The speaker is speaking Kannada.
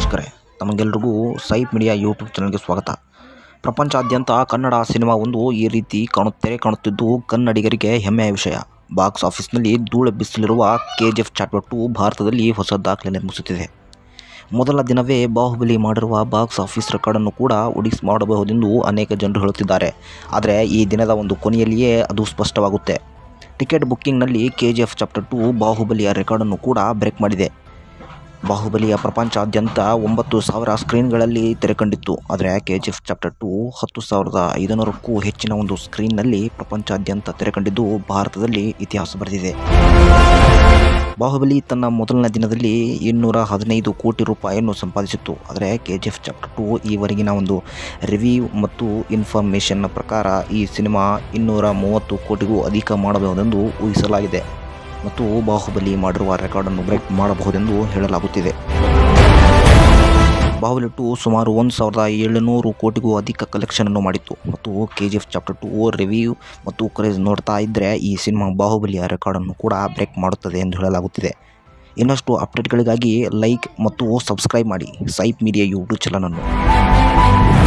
ವೀಕ್ಷಕರೇ ತಮಗೆಲ್ರಿಗೂ ಸೈಪ್ ಮೀಡಿಯಾ ಯೂಟ್ಯೂಬ್ ಚಾನಲ್ಗೆ ಸ್ವಾಗತ ಪ್ರಪಂಚಾದ್ಯಂತ ಕನ್ನಡ ಸಿನಿಮಾ ಒಂದು ಈ ರೀತಿ ಕಾಣುತ್ತೆರೆ ಕಾಣುತ್ತಿದ್ದು ಕನ್ನಡಿಗರಿಗೆ ಹೆಮ್ಮೆಯ ವಿಷಯ ಬಾಕ್ಸ್ ಆಫೀಸ್ನಲ್ಲಿ ಧೂಳೆಬ್ಬಿಸಲಿರುವ K G F chapter two ಭಾರತದಲ್ಲಿ ಹೊಸ ದಾಖಲೆ ನಿರ್ಮಿಸುತ್ತಿದೆ ಮೊದಲ ದಿನವೇ ಬಾಹುಬಲಿ ಮಾಡಿರುವ ಬಾಕ್ಸ್ ಆಫೀಸ್ ರೆಕಾರ್ಡನ್ನು ಕೂಡ ಉಡಿಸ್ ಮಾಡಬಹುದೆಂದು ಅನೇಕ ಜನರು ಹೇಳುತ್ತಿದ್ದಾರೆ ಆದರೆ ಈ ದಿನದ ಒಂದು ಕೊನೆಯಲ್ಲಿಯೇ ಅದು ಸ್ಪಷ್ಟವಾಗುತ್ತೆ ಟಿಕೆಟ್ ಬುಕ್ಕಿಂಗ್ನಲ್ಲಿ K G F chapter two ಬಾಹುಬಲಿಯ ರೆಕಾರ್ಡನ್ನು ಕೂಡ ಬ್ರೇಕ್ ಮಾಡಿದೆ ಬಾಹುಬಲಿಯ ಪ್ರಪಂಚಾದ್ಯಂತ ಒಂಬತ್ತು ಸಾವಿರ ಸ್ಕ್ರೀನ್ಗಳಲ್ಲಿ ತೆರೆಕಂಡಿತ್ತು ಆದರೆ K G F chapter two ಹತ್ತು ಸಾವಿರದ ಐದುನೂರಕ್ಕೂ ಹೆಚ್ಚಿನ ಒಂದು ಸ್ಕ್ರೀನ್ನಲ್ಲಿ ಪ್ರಪಂಚಾದ್ಯಂತ ತೆರೆಕಂಡಿದ್ದು ಭಾರತದಲ್ಲಿ ಇತಿಹಾಸ ಬರೆದಿದೆ ಬಾಹುಬಲಿ ತನ್ನ ಮೊದಲನೇ ದಿನದಲ್ಲಿ ಇನ್ನೂರ ಹದಿನೈದು ಕೋಟಿ ರೂಪಾಯಿಯನ್ನು ಸಂಪಾದಿಸಿತ್ತು ಆದರೆ K G F chapter two ಈವರೆಗಿನ ಒಂದು ರಿವ್ಯೂ ಮತ್ತು ಇನ್ಫಾರ್ಮೇಷನ್ನ ಪ್ರಕಾರ ಈ ಸಿನಿಮಾ ಇನ್ನೂರ ಮೂವತ್ತು ಕೋಟಿಗೂ ಅಧಿಕ ಮಾಡಬಹುದೆಂದು ಊಹಿಸಲಾಗಿದೆ ಮತ್ತು ಬಾಹುಬಲಿ ಮಾಡಿರುವ ರೆಕಾರ್ಡನ್ನು ಬ್ರೇಕ್ ಮಾಡಬಹುದೆಂದು ಹೇಳಲಾಗುತ್ತಿದೆ ಬಾಹುಬಲಿ ಟು ಸುಮಾರು ಒಂದು ಸಾವಿರದ ಏಳುನೂರು ಕೋಟಿಗೂ ಅಧಿಕ ಕಲೆಕ್ಷನನ್ನು ಮಾಡಿತ್ತು ಮತ್ತು K G F chapter two review ಮತ್ತು ಕ್ರೇಜ್ ನೋಡ್ತಾ ಇದ್ದರೆ ಈ ಸಿನಿಮಾ ಬಾಹುಬಲಿಯ ರೆಕಾರ್ಡನ್ನು ಕೂಡ ಬ್ರೇಕ್ ಮಾಡುತ್ತದೆ ಎಂದು ಹೇಳಲಾಗುತ್ತಿದೆ ಇನ್ನಷ್ಟು ಅಪ್ಡೇಟ್ಗಳಿಗಾಗಿ ಲೈಕ್ ಮತ್ತು ಸಬ್ಸ್ಕ್ರೈಬ್ ಮಾಡಿ ಸೈಪ್ ಮೀಡಿಯಾ ಯೂಟ್ಯೂಬ್ ಚಾನಲನ್ನು